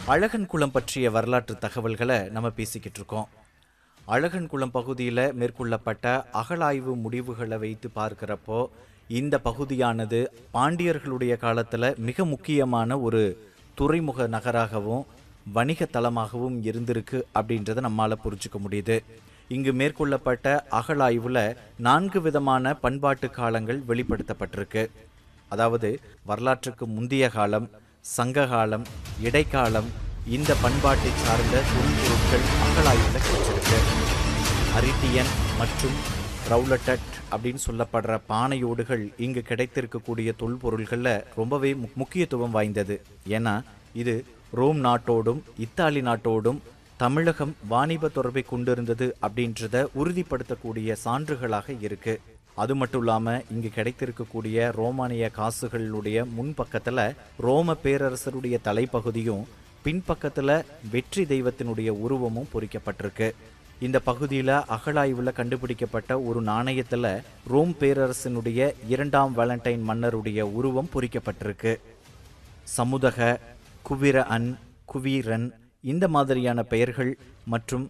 அழகன் குளம் பற்றிய வரலாற்று தகவல்களை நம்ம பேசிக்கிட்டு இருக்கோம் அழகன் குளம் பகுதியில் மேற்கொள்ளப்பட்ட அகழாய்வு முடிவுகளை வைத்து பார்க்கிறப்போ இந்த பகுதியானது பாண்டியர்களுடைய காலத்தில் மிக முக்கியமான ஒரு துறைமுக நகராகவும் வணிக தலமாகவும் இருந்திருக்கு அப்படின்றத நம்மால் புரிஞ்சுக்க முடியுது இங்கு மேற்கொள்ளப்பட்ட அகழாய்வுல நான்கு விதமான பண்பாட்டு காலங்கள் வெளிப்படுத்தப்பட்டிருக்கு அதாவது வரலாற்றுக்கு முந்தைய காலம் சங்க காலம் இடைக்காலம் இந்த பண்பாட்டை சார்ந்த தொல்பொருட்கள் அகழாய்வில் கிடைச்சிருக்கு அரிட்டியன் மற்றும் ரவுலட்டட் அப்படின்னு சொல்லப்படுற பானையோடுகள் இங்கு கிடைத்திருக்கக்கூடிய தொல்பொருள்களில் ரொம்பவே மு- முக்கியத்துவம் வாய்ந்தது ஏன்னா இது ரோம் நாட்டோடும் இத்தாலி நாட்டோடும் தமிழகம் வாணிப தொடர்பை கொண்டிருந்தது அப்படின்றத உறுதிப்படுத்தக்கூடிய சான்றுகளாக இருக்கு அது மட்டும் இல்லாம இங்கு கிடைத்திருக்கக்கூடிய ரோமானிய காசுகளுடைய முன்பக்கத்துல ரோம பேரரசருடைய தலைப்பகுதியும் பின்பக்கத்துல வெற்றி தெய்வத்தினுடைய உருவமும் பொறிக்கப்பட்டிருக்கு இந்த பகுதியில அகழாய்வுல கண்டுபிடிக்கப்பட்ட ஒரு நாணயத்துல ரோம் பேரரசனுடைய இரண்டாம் வேலண்டைன் மன்னருடைய உருவம் பொறிக்கப்பட்டிருக்கு சமுதக குவிர அன் குவீரன் இந்த மாதிரியான பெயர்கள் மற்றும்